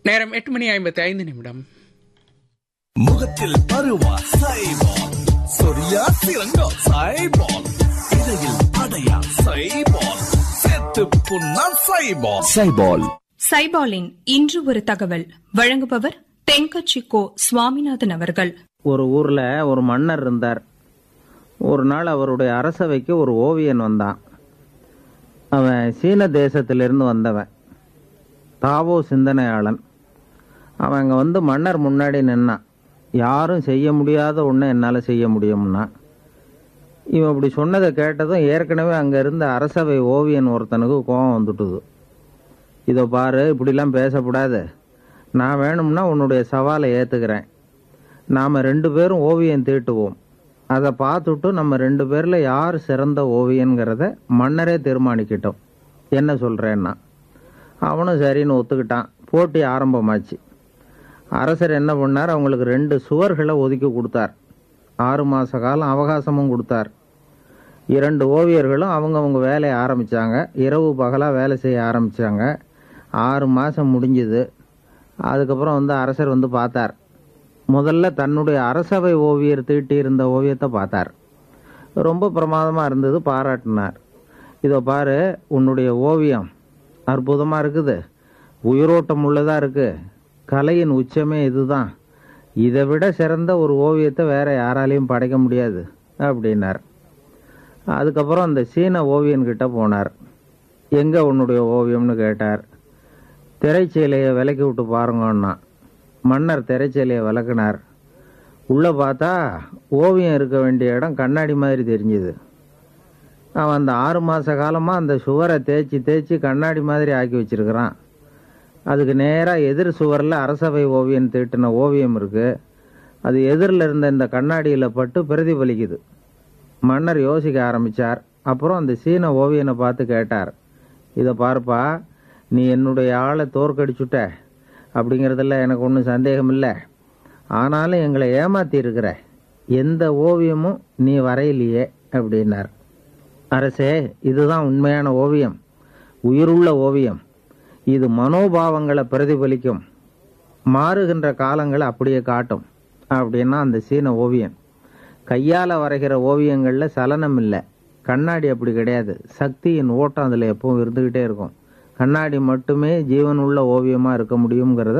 நேரம் எட்டு மணி ஐம்பத்தி ஐந்து நிமிடம் முகத்தில் பருவா சைபால் சொரியா சிறங்கா சைபால் இடையில் அடையா சைபால் செத்து புண்ணா சைபால் சைபால் சைபாலின் இன்று ஒரு தகவல் வழங்குபவர் தென்கட்சி கோ சுவாமிநாதன் அவர்கள் ஒரு ஊர்ல ஒரு மன்னர் இருந்தார் ஒரு நாள் அவருடைய அரசவைக்கு ஒரு ஓவியன் வந்தான் அவன் சீன தேசத்திலிருந்து வந்தவன் தாவோ சிந்தனையாளன் அவன் அங்கே வந்து மன்னர் முன்னாடி நின்னான் யாரும் செய்ய முடியாத ஒன்று என்னால் செய்ய முடியும்னா இவன் இப்படி சொன்னதை கேட்டதும் ஏற்கனவே அங்கே இருந்த அரசவை ஓவியன் ஒருத்தனுக்கு கோபம் வந்துட்டுது இதோ பாரு இப்படிலாம் பேசக்கூடாது நான் வேணும்னா உன்னுடைய சவாலை ஏற்றுக்கிறேன் நாம் ரெண்டு பேரும் ஓவியம் தீட்டுவோம் அதை பார்த்துட்டு நம்ம ரெண்டு பேரில் யார் சிறந்த ஓவியங்கிறத மன்னரே தீர்மானிக்கிட்டோம் என்ன சொல்கிறேன்னா அவனும் சரின்னு ஒத்துக்கிட்டான் போட்டி ஆரம்பமாச்சு அரசர் என்ன பண்ணார் அவங்களுக்கு ரெண்டு சுவர்களை ஒதுக்கி கொடுத்தார் ஆறு மாத காலம் அவகாசமும் கொடுத்தார் இரண்டு ஓவியர்களும் அவங்கவங்க வேலையை ஆரம்பித்தாங்க இரவு பகலாக வேலை செய்ய ஆரம்பித்தாங்க ஆறு மாதம் முடிஞ்சுது அதுக்கப்புறம் வந்து அரசர் வந்து பார்த்தார் முதல்ல தன்னுடைய அரசவை ஓவியர் தீட்டி இருந்த ஓவியத்தை பார்த்தார் ரொம்ப பிரமாதமாக இருந்தது பாராட்டினார் இதோ பாரு உன்னுடைய ஓவியம் அற்புதமாக இருக்குது உயிரோட்டம் உள்ளதாக இருக்குது கலையின் உச்சமே இதுதான் இதை விட சிறந்த ஒரு ஓவியத்தை வேற யாராலையும் படைக்க முடியாது அப்படின்னார் அதுக்கப்புறம் அந்த சீன ஓவியன்கிட்ட போனார் எங்கே உன்னுடைய ஓவியம்னு கேட்டார் திரைச்சீலையை விலக்கி விட்டு பாருங்கன்னா மன்னர் திரைச்சீலையை விளக்குனார் உள்ளே பார்த்தா ஓவியம் இருக்க வேண்டிய இடம் கண்ணாடி மாதிரி தெரிஞ்சுது அவன் அந்த ஆறு மாத காலமாக அந்த சுவரை தேய்ச்சி தேய்ச்சி கண்ணாடி மாதிரி ஆக்கி வச்சிருக்கிறான் அதுக்கு நேராக எதிர் சுவரில் அரசவை ஓவியம் தீட்டின ஓவியம் இருக்கு அது எதிரில் இருந்த இந்த கண்ணாடியில் பட்டு பிரதிபலிக்குது மன்னர் யோசிக்க ஆரம்பித்தார் அப்புறம் அந்த சீன ஓவியனை பார்த்து கேட்டார் இதை பார்ப்பா நீ என்னுடைய ஆளை தோற்கடிச்சுட்ட அப்படிங்கிறதுல எனக்கு ஒன்றும் சந்தேகம் இல்லை ஆனாலும் எங்களை ஏமாத்தி இருக்கிற எந்த ஓவியமும் நீ வரையிலையே அப்படின்னார் அரசே இதுதான் உண்மையான ஓவியம் உயிருள்ள ஓவியம் இது மனோபாவங்களை பிரதிபலிக்கும் மாறுகின்ற காலங்களை அப்படியே காட்டும் அப்படின்னா அந்த சீன ஓவியன் கையால் வரைகிற ஓவியங்களில் சலனம் இல்லை கண்ணாடி அப்படி கிடையாது சக்தியின் ஓட்டம் அதில் எப்பவும் இருந்துக்கிட்டே இருக்கும் கண்ணாடி மட்டுமே ஜீவனுள்ள ஓவியமாக இருக்க முடியுங்கிறத